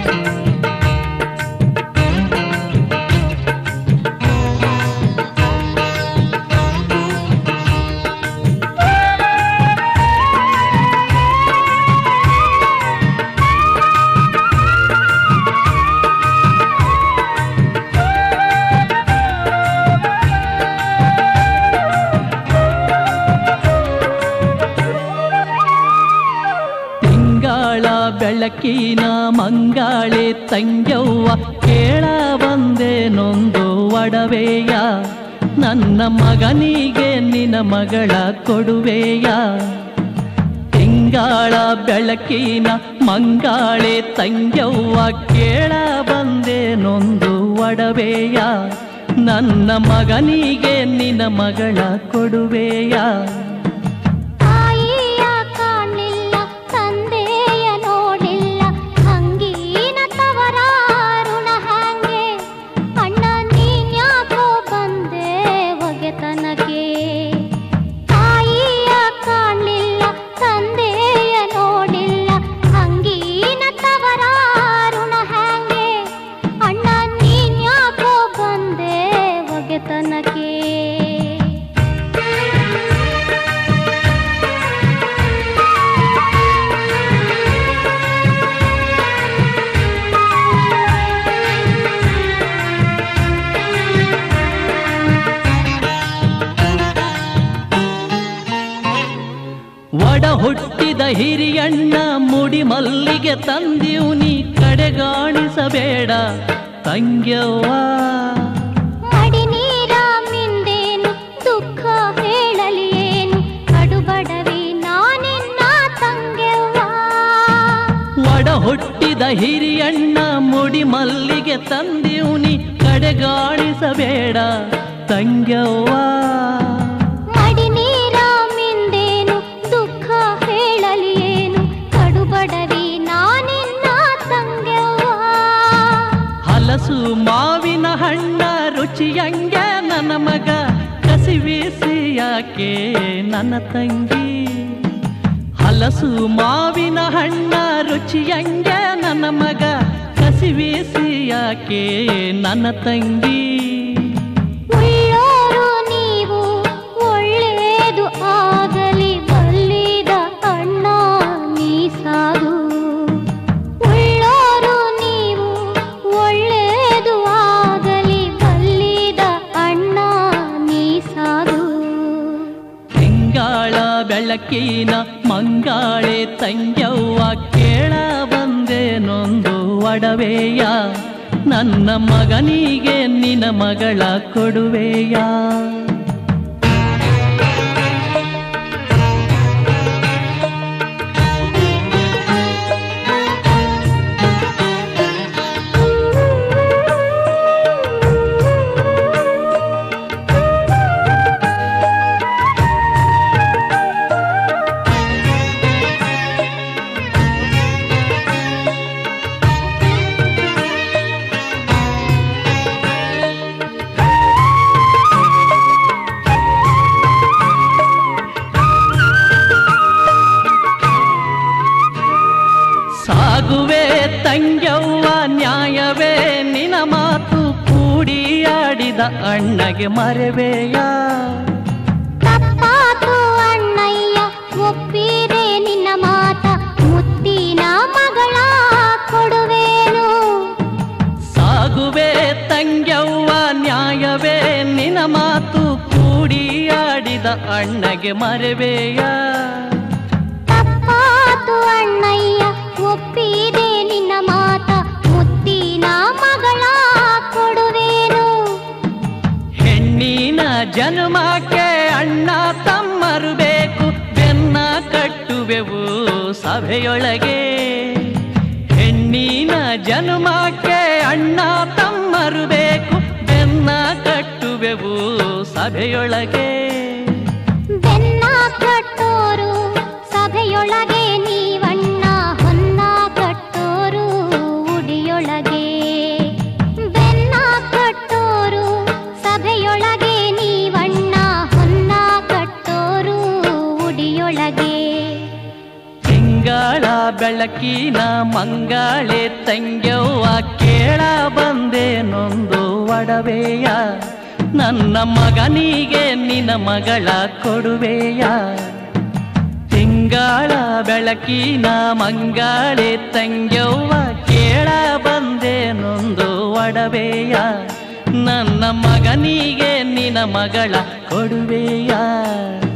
ತಿಂಗಾಳ ಬೆಳಕಿನ ಮಂಗಾಳೆ ತಂಗ್ಯವ್ವ ಕೇಳ ಬಂದೇನೊಂದು ಒಡವೆಯ ನನ್ನ ಮಗನಿಗೆ ನಿನ್ನ ಮಗಳ ಕೊಡುವೆಯ ತಿಂಗಾಳ ಬೆಳಕಿನ ಮಂಗಾಳೆ ತಂಗ್ಯವ್ವ ಕೇಳ ಬಂದೇನೊಂದು ಒಡವೆಯ ನನ್ನ ಮಗನಿಗೆ ನಿನ್ನ ಮಗಳ ಕೊಡುವೆಯ ತಾಯಿಯ ಕಾಣಲಿಲ್ಲ ತಂದೆಯ ನೋಡಿಲ್ಲ ಹಂಗೀನ ತವರಾರುಣ ಹಾಂಗೆ ಅಣ್ಣ ನೀನ್ಯಾಕೋ ಬಂದೆ ಒಗೆತನಕ್ಕೆ ತಾಯಿಯ ಕಾಣಲಿಲ್ಲ ತಂದೆಯ ನೋಡಿಲ್ಲ ಹಂಗೀನ ತವರಾರುಣ ಹಾಂಗೆ ಅಣ್ಣ ನೀನ್ಯಾಕೋ ಬಂದೆ ಒಗೆತನಕ್ಕೆ ಒಡ ಹುಟ್ಟಿದ ಹಿರಿಯಣ್ಣ ಮುಡಿ ಮಲ್ಲಿಗೆ ತಂದಿವು ನೀ ಕಡೆಗಾಣಿಸಬೇಡ ತಂಗ್ಯವ್ವ ಮಡಿ ನೀರ ಮಿಂದೇನು ದುಃಖ ಹೇಳಲಿ ಏನು ಕಡುಬಡವಿ ನಾನಿನ್ನ ತಂಗೆವ್ವ ಒಡ ಹುಟ್ಟಿದ ಹಿರಿಯಣ್ಣ ಮುಡಿ ಮಲ್ಲಿಗೆ ತಂದಿವು ನೀ ಕಡೆಗಾಣಿಸಬೇಡ ತಂಗ್ಯವ್ವ ಮಡಿ ನೀರ ಮಿಂದೇನು ದುಃಖ ಹೇಳಲಿ ಏನು ಕಡುಬಡವಿ ನಾನಿನ್ನ ತಂಗೆವ್ವ ಹಲಸು ಮಾವಿನ ಹಣ್ಣ ರುಚಿಯಂಗ ನನ್ನ ಮಗ ಕಸಿವಿಸಿ ಯಾಕೆ ನನ್ನ ತಂಗಿ ಹಲಸು ಮಾವಿನ ಹಣ್ಣ ರುಚಿಯಂಗ ನನ್ನ ಮಗ ಕಸಿವಿಸಿ ಯಾಕೆ ನನ್ನ ತಂಗಿ ಉಳ್ಳೋರು ನೀವು ಒಳ್ಳೇದು ಆಗಲಿ ಬಲ್ಲಿದ ಅಣ್ಣ ನೀ ಸಾಧು ಉಳ್ಳೋರು ನೀವು ಒಳ್ಳೇದು ಆಗಲಿ ಬಲ್ಲಿದ ಅಣ್ಣ ನೀ ಸಾಧು ತಿಂಗಾಳ ಬೆಳಕಿನ ಮಂಗಾಳೆ ತಂಗ್ಯವ್ವ ಕೇಳ ಬಂದೇನೊಂದು ಒಡವೆಯ ನನ್ನ ಮಗನಿಗೆ ನಿನ್ನ ಮಗಳ ಕೊಡುವೆಯ ಸಾಗುವೆ ತಂಗ್ಯವ್ವ ನ್ಯಾಯವೇ ನಿನ ಮಾತು ಕೂಡಿಯಾಡಿದ ಅಣ್ಣಗೆ ಮರೆವೆಯ ತಪ್ಪಾತು ಅಣ್ಣಯ್ಯ ಒಪ್ಪಿದೆ ನಿನ್ನ ಮಾತ ಮುತ್ತಿನ ಮಗಳ ಕೊಡುವೇನು ಸಾಗುವೆ ತಂಗ್ಯವ್ವ ನ್ಯಾಯವೇ ನಿನ ಮಾತು ಕೂಡಿಯಾಡಿದ ಅಣ್ಣಗೆ ಮರೆವೆಯ ತಪ್ಪಾತು ಅಣ್ಣಯ್ಯ ಒಪ್ಪಿದೆ ನಿನ್ನ ಮಾತ ಮುತ್ತಿನ ಮಗಳ ಕೊಡುವೇನು ಹೆಣ್ಣಿನ ಜನ್ಮಕ್ಕೆ ಅಣ್ಣ ತಮ್ಮರು ಬೇಕು ಬೆನ್ನ ಕಟ್ಟುವೆವು ಸಭೆಯೊಳಗೆ ಹೆಣ್ಣಿನ ಜನ್ಮಕ್ಕೆ ಅಣ್ಣ ತಮ್ಮರು ಬೇಕು ಬೆನ್ನ ಕಟ್ಟುವೆವು ಸಭೆಯೊಳಗೆ ಬೆನ್ನ ಕಟ್ಟೋರು ಸಭೆಯೊಳಗೆ ನೀವಣ್ಣ ಹೊನ್ನ ಕಟ್ಟೋರು ಉಡಿಯೊಳಗೆ ಬೆನ್ನ ಕಟ್ಟೋರು ಸಭೆಯೊಳಗೆ ನೀವಣ್ಣ ಹೊನ್ನ ಕಟ್ಟೋರು ಉಡಿಯೊಳಗೆ ತಿಂಗಳ ಬೆಳಕಿನ ಬೆಳಕಿನ ಮಂಗಾಳೆ ತಂಗ್ಯವ್ವ ಕೇಳ ಬಂದೇನೊಂದು ಒಡವೆಯ ನನ್ನ ಮಗನಿಗೆ ನಿನ್ನ ಮಗಳ ಕೊಡುವೆಯ ತಿಂಗಳ ಬೆಳಕಿನ ಮಂಗಾಳೆ ತಂಗ್ಯವ್ವ ಕೇಳ ಬಂದೇನೊಂದು ಒಡವೆಯ ನನ್ನ ಮಗನಿಗೆ ನಿನ್ನ ಮಗಳ ಕೊಡುವೆಯ